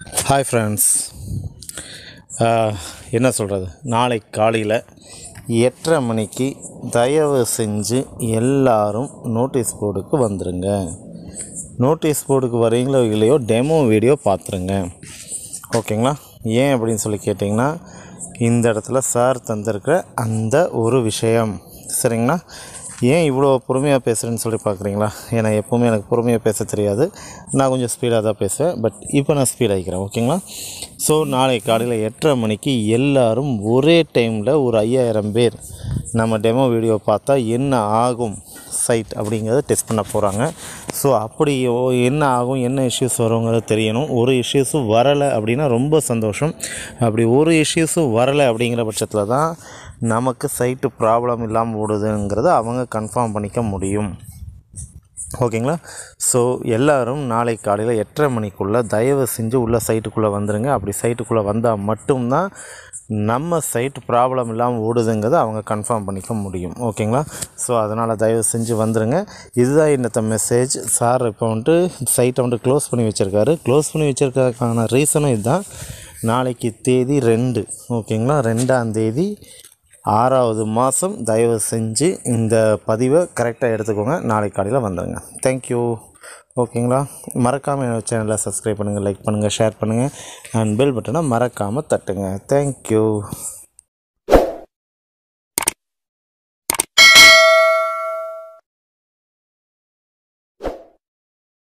hi friends என்ன சொல்கிறது நாளை காலையில் எட்டரை மணிக்கு தயவு செஞ்சு எல்லாரும் நோட்டீஸ் போர்டுக்கு வந்துடுங்க நோட்டீஸ் போர்டுக்கு வரீங்களோ இல்லையோ டெமோ வீடியோ பார்த்துருங்க ஓகேங்களா ஏன் அப்படின்னு சொல்லி கேட்டிங்கன்னா இந்த இடத்துல சார் தந்திருக்கிற அந்த ஒரு விஷயம் சரிங்களா ஏன் இவ்வளோ பொறுமையாக பேசுகிறேன்னு சொல்லி பார்க்குறீங்களா ஏன்னா எப்போவுமே எனக்கு பொறுமையாக பேச தெரியாது நான் கொஞ்சம் ஸ்பீடாக தான் பேசுவேன் பட் இப்போ நான் ஸ்பீட் ஆகிக்கிறேன் ஓகேங்களா ஸோ நாளை காலையில் எட்டரை மணிக்கு எல்லாரும் ஒரே டைமில் ஒரு ஐயாயிரம் பேர் நம்ம டெமோ வீடியோ பார்த்தா என்ன ஆகும் சைட் அப்படிங்கிறத டெஸ்ட் பண்ண போகிறாங்க ஸோ அப்படி ஓ- என்ன ஆகும் என்ன இஷ்யூஸ் வருங்கிறது தெரியணும் ஒரு இஷ்யூஸும் வரலை அப்படின்னா ரொம்ப சந்தோஷம் அப்படி ஒரு இஷ்யூஸும் வரலை அப்படிங்கிற பட்சத்தில் தான் நமக்கு சைட்டு ப்ராப்ளம் இல்லாமல் ஓடுதுங்கிறத அவங்க கன்ஃபார்ம் பண்ணிக்க முடியும் ஓகேங்களா ஸோ எல்லாரும் நாளை காலையில் எட்டரை மணிக்குள்ளே தயவு செஞ்சு உள்ள சைட்டுக்குள்ளே வந்துடுங்க அப்படி சைட்டுக்குள்ளே வந்தால் மட்டும்தான் நம்ம சைட் ப்ராப்ளம் இல்லாமல் ஓடுதுங்கிறத அவங்க கன்ஃபார்ம் பண்ணிக்க முடியும் ஓகேங்களா ஸோ அதனால் தயவு செஞ்சு வந்துடுங்க இதுதான் என்னத்த மெசேஜ் சார் இப்போ வந்துட்டு சைட்டை வந்துட்டு க்ளோஸ் பண்ணி வச்சுருக்காரு க்ளோஸ் பண்ணி வச்சுருக்கிறதுக்கான ரீசனும் இதுதான் நாளைக்கு தேதி ரெண்டு ஓகேங்களா ரெண்டாம் தேதி ஆறாவது மாதம் தயவு செஞ்சு இந்த பதிவை கரெக்டாக எடுத்துக்கோங்க நாளை காலையில் வந்துடுங்க தேங்க்யூ ஓகேங்களா மறக்காமல் என்னோட சேனலை சப்ஸ்கிரைப் பண்ணுங்கள் லைக் பண்ணுங்கள் ஷேர் பண்ணுங்கள் அண்ட் பெல் பட்டனை மறக்காமல் தட்டுங்க தேங்க்யூ